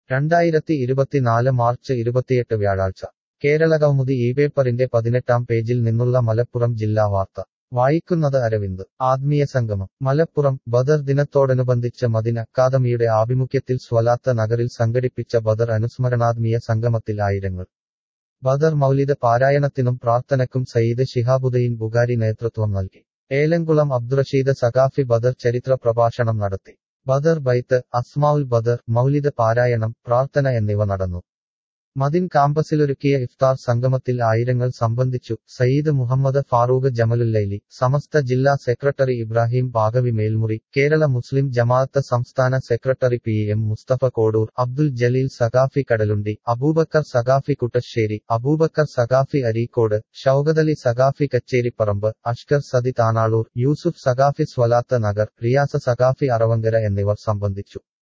രണ്ടായിരത്തി ഇരുപത്തിനാല് മാർച്ച് ഇരുപത്തിയെട്ട് വ്യാഴാഴ്ച കേരള കൗമുദി ഈ പേപ്പറിന്റെ പതിനെട്ടാം പേജിൽ നിന്നുള്ള മലപ്പുറം ജില്ലാ വാർത്ത വായിക്കുന്നത് അരവിന്ദ് ആത്മീയ സംഗമം മലപ്പുറം ബദർ ദിനത്തോടനുബന്ധിച്ച് മദിൻ അക്കാദമിയുടെ ആഭിമുഖ്യത്തിൽ സ്വലാത്ത നഗറിൽ സംഘടിപ്പിച്ച ബദർ അനുസ്മരണാത്മീയ സംഗമത്തിൽ ആയിരങ്ങൾ ബദർ മൗലിദ പാരായണത്തിനും പ്രാർത്ഥനയ്ക്കും സയ്യിദ് ശിഹാബുദ്ദീൻ ബുഖാരി നേതൃത്വം നൽകി ഏലംകുളം അബ്ദുറഷീദ് സഖാഫി ബദർ ചരിത്ര പ്രഭാഷണം നടത്തി ബദർ ബൈത്ത് അസ്മാഉൽ ബദർ മൗലിദ പാരായണം പ്രാർത്ഥന എന്നിവ നടന്നു മദിൻ കാമ്പസിലൊരുക്കിയ ഇഫ്താർ സംഗമത്തിൽ ആയിരങ്ങൾ സംബന്ധിച്ചു സയ്യിദ് മുഹമ്മദ് ഫാറൂഖ് ജമലുല്ലൈലി സമസ്ത ജില്ലാ സെക്രട്ടറി ഇബ്രാഹിം ബാഗവി മേൽമുറി കേരള മുസ്ലിം ജമാഅത്ത് സംസ്ഥാന secretary P M Mustafa Kodur Abdul Jaleel Saqafi Kadalundi Abubakar Saqafi Kuttassery Abubakar Saqafi Areekode Shoukathali Saqafi Kacheriparamba Ashkar Sathi Tanalur Yusuf Saqafi Swalath Nagar റിയാസ Saqafi Aravankara എന്നിവർ സംബന്ധിച്ചു